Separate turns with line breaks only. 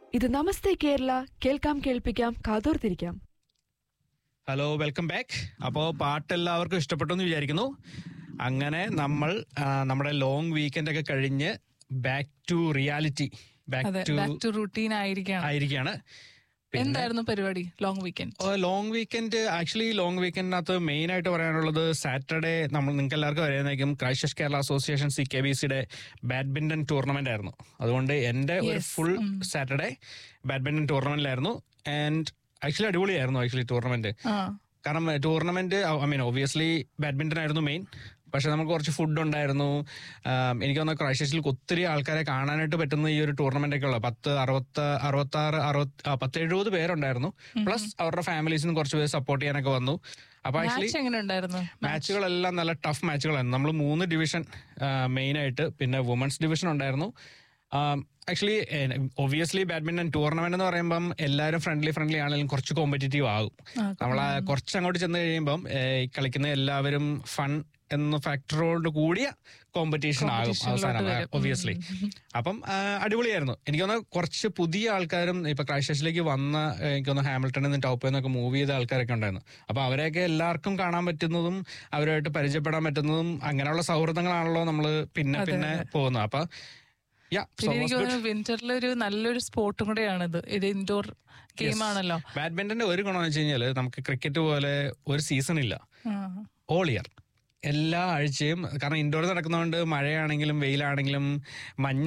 ഇത് നമസ്തേ കേരള കേൾക്കാം കേൾപ്പിക്കാം കാതോർത്തിരിക്കാം
ഹലോ വെൽക്കം ബാക്ക് അപ്പോൾ പാട്ട് എല്ലാവർക്കും ഇഷ്ടപ്പെട്ടു എന്ന് വിചാരിക്കുന്നു അങ്ങനെ നമ്മൾ ആ, നമ്മുടെ ലോങ് വീക്കെൻഡ് ഒക്കെ കഴിഞ്ഞ് ബാക്ക് ടു റിയാലിറ്റി
അതെ
back to
back to routine ആയിരിക്കണം
ആയിരിക്കുകയാണ്
എന്തായിരുന്നു പരിപാടി long weekend
long weekend actually long വീക്കെൻഡിനകത്ത് മെയിൻ ആയിട്ട് പറയാനുള്ളത് സാറ്റർഡേ നമ്മൾ നിങ്ങൾക്ക് എല്ലാവർക്കും അറിയാമായിരിക്കും Christ Kerala association C K B സിയുടെ ബാഡ്മിന്റൺ ടൂർണമെന്റ് ആയിരുന്നു അതുകൊണ്ട് എന്റെ ഒരു
Yes,
ഫുൾ
ഉം.
സാറ്റർഡേ ബാഡ്മിന്റൺ ടൂർണമെന്റിലായിരുന്നു ആൻഡ് ആക്ച്വലി അടിപൊളിയായിരുന്നു ആക്ച്വലി ടൂർണമെന്റ്
ആ
കാരണം tournament I mean obviously badminton ആയിരുന്നു മെയിൻ പക്ഷെ നമുക്ക് കുറച്ച് ഫുഡ് ഉണ്ടായിരുന്നു ആം, എനിക്ക് തോന്നുന്നു ക്രൈസ്റ്റേഴ്സിൽ ഒത്തിരി ആൾക്കാരെ കാണാനായിട്ട് പറ്റുന്ന ഈ ഒരു ടൂർണമെന്റ് ഒക്കെ ഉള്ള പത്ത് അറുപത്തി അറുപത്തി ആറ് അറുപത്തി ആ, പത്ത് എഴുപത് പേരുണ്ടായിരുന്നു പ്ലസ് അവരുടെ ഫാമിലീസിന് കുറച്ച് പേര് സപ്പോർട്ട് ചെയ്യാനൊക്കെ വന്നു അപ്പൊ ആക്ച്വലി
മാച്ച് എങ്ങനെ ഉണ്ടായിരുന്നു
മാച്ചുകളെല്ലാം നല്ല ടഫ് മാച്ചുകളായിരുന്നു നമ്മൾ മൂന്ന് ഡിവിഷൻ മെയിൻ ആയിട്ട് പിന്നെ വുമൻസ് ഡിവിഷൻ ഉണ്ടായിരുന്നു ആക്ച്വലി ഒബിയസ്ലി ബാഡ്മിന്റൺ ടൂർണമെന്റ് എന്ന് പറയുമ്പം എല്ലാവരും ഫ്രണ്ട്ലി ഫ്രണ്ട്ലി ആണെങ്കിലും കുറച്ച് കോമ്പറ്റീറ്റീവ് ആകും
ആ,
നമ്മൾ കുറച്ച് അങ്ങോട്ട് ചെന്ന് കഴിയുമ്പം ഏഹ്, ഈ കളിക്കുന്ന എല്ലാവരും ഫൺ എന്ന ഫാക്ടറോട് കൂടിയ കോമ്പറ്റീഷൻ ആകും
Competition-ലോട്ട്
അവസാനം
വരും.
ഒബിയസ്ലി അപ്പം ആ, അടിപൊളിയായിരുന്നു എനിക്ക് തോന്നുന്നു കുറച്ച് പുതിയ ആൾക്കാരും ഇപ്പൊ ക്രൈസ്റ്റേഴ്സിലേക്ക് വന്ന ഏഹ്, എനിക്ക് തോന്നുന്നു ഹാമിൽട്ടണിൽ നിന്ന് ടോപ്പ് നിന്നൊക്കെ മൂവ് ചെയ്ത ആൾക്കാരൊക്കെ ഉണ്ടായിരുന്നു അപ്പൊ അവരെയൊക്കെ എല്ലാവർക്കും കാണാൻ പറ്റുന്നതും അവരുമായിട്ട് പരിചയപ്പെടാൻ പറ്റുന്നതും അങ്ങനെയുള്ള സൗഹൃദങ്ങളാണല്ലോ നമ്മൾ പിന്നെ
അതെ,
പിന്നെ
അതെ.
പോകുന്നത് അപ്പൊ യാ
പിന്നെ എനിക്ക് തോന്നുന്നു വിന്ററിൽ ഒരു നല്ലൊരു സ്പോർട്ടും കൂടെയാണ് ഇത് ഇത് ഇൻഡോർ ഗെയിം ആണല്ലോ
ബാഡ്മിന്റന്റെ ഒരു ഗുണമെന്ന് വെച്ച് കഴിഞ്ഞാൽ നമുക്ക് ക്രിക്കറ്റ് പോലെ ഒരു സീസൺ ഇല്ല
ആ.
ഓൾ ഇയർ എല്ലാ ആഴ്ചയും കാരണം ഇൻഡോർ നടക്കുന്നതുകൊണ്ട് മഴയാണെങ്കിലും വെയിലാണെങ്കിലും മഞ്ഞ